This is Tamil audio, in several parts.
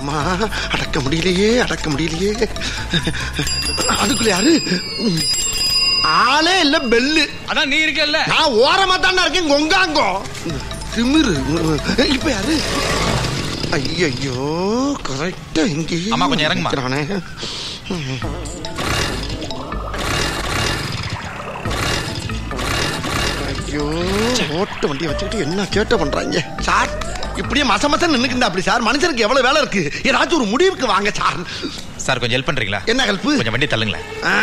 அம்மா அடக்க முடியலையே அடக்க முடியலையே அதுக்குள்ள யாரு ம். ஆளே இல்ல பெல்லு அதான் நீ இருக்கல்ல நான் ஓரமா தானே இருக்கேன் கொங்காங்கோ திமிரு இப்ப யாரு ஐயோ கரெக்டா இங்கே அம்மா, கொஞ்சம் இறங்குமா. நிக்கிறானே. ஐயோ ஓட்ட வண்டியை வச்சுக்கிட்டு என்ன சேட்டை பண்றாங்க சார் இப்படியே மச மசம் நின்னுக்குண்டா அப்படி சார் மனுஷனுக்கு எவ்வளவு வேலை இருக்கு ஏதாச்சும் ஒரு முடிவுக்கு வாங்க சார் சார் கொஞ்சம் ஹெல்ப் பண்றீங்களா என்ன ஹெல்ப் கொஞ்சம் வண்டி தள்ளுங்களேன்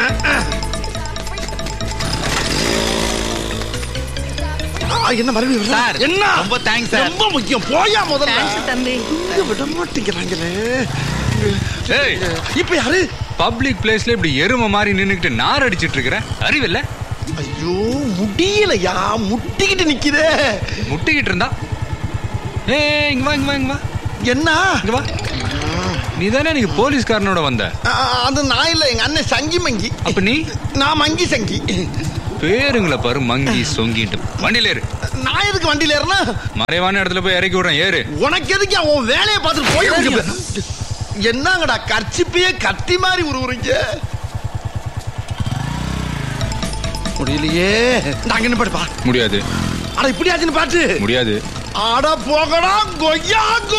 என்ன மறுபடியும் வருதா? சார், என்ன ரொம்ப thanks, சார். ரொம்ப முக்கியம் போயா முதல்ல தேங்க்ஸ் தம்பி இங்க விட மாட்டேங்கிறாங்களே ஏய் இப்ப யாரு பப்ளிக் பிளேஸ்ல இப்படி எருமை மாதிரி நின்னுக்கிட்டு நார் அடிச்சிட்டு இருக்கிற அறிவில்ல ஐயோ முடியலையா முட்டிக்கிட்டு நிக்குதே முட்டிக்கிட்டு இருந்தா ஏய் இங்க வா இங்க வா இங்க வா என்ன இங்க வா நீ தானே நீங்க போலீஸ்காரனோட வந்த ஆ, அது நான் இல்ல எங்க அண்ணன் சங்கி மங்கி அப்ப நீ நான் மங்கி சங்கி பேருங்களை பாரு மங்கி சொங்கிட்டு வண்டியில ஏறு நான் எதுக்கு வண்டியில ஏறினா மறைவான இடத்துல போய் இறக்கி விடுறேன் ஏறு உனக்கு எதுக்கு உன் வேலையை பார்த்துட்டு போய் என்னங்கடா கர்ச்சிப்பையே கத்தி மாதிரி உருவுறீங்க முடியலையே நாங்க என்ன பாடுப்பா முடியாது அட இப்படி ஆச்சுன்னு பாட்டு முடியாது அட போகடா கொய்யாங்கோ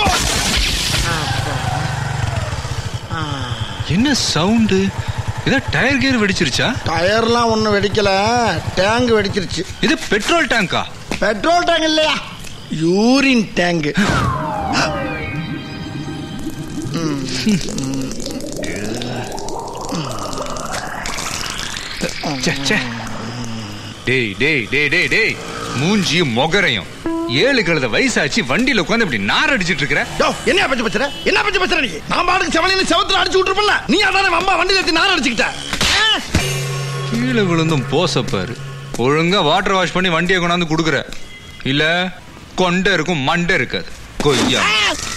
என்ன சவுண்டு ஏதோ டயர் கியர் வெடிச்சிருச்சா டயர்லாம் ஒன்றும் வெடிக்கல டேங்க் வெடிச்சிருச்சு இது பெட்ரோல் டேங்கா பெட்ரோல் டேங்க் இல்லையா யூரின் டேங்க் ச்சே, ச்சே. டேய் டேய் டேய் டேய் டேய் மூஞ்சி மொகரையும் ஏழு கழுத வயசாச்சு வண்டியில உட்காந்து இப்படி நார் அடிச்சிட்டு இருக்கிற யோ என்ன பத்தி பேசுற என்ன பத்தி பேசுற நீ நான் பாட்டுக்கு செவனையில செவத்துல அடிச்சு விட்டுருப்பல நீ அதானே அம்மா வண்டியில ஏத்தி நார் அடிச்சுக்கிட்ட ஆ? கீழே விழுந்தும் போசப்பாரு ஒழுங்கா வாட்டர் வாஷ் பண்ணி வண்டியை கொண்டாந்து கொடுக்குற இல்ல கொண்டை இருக்கும் மண்டை இருக்காது கொய்யா ஆ!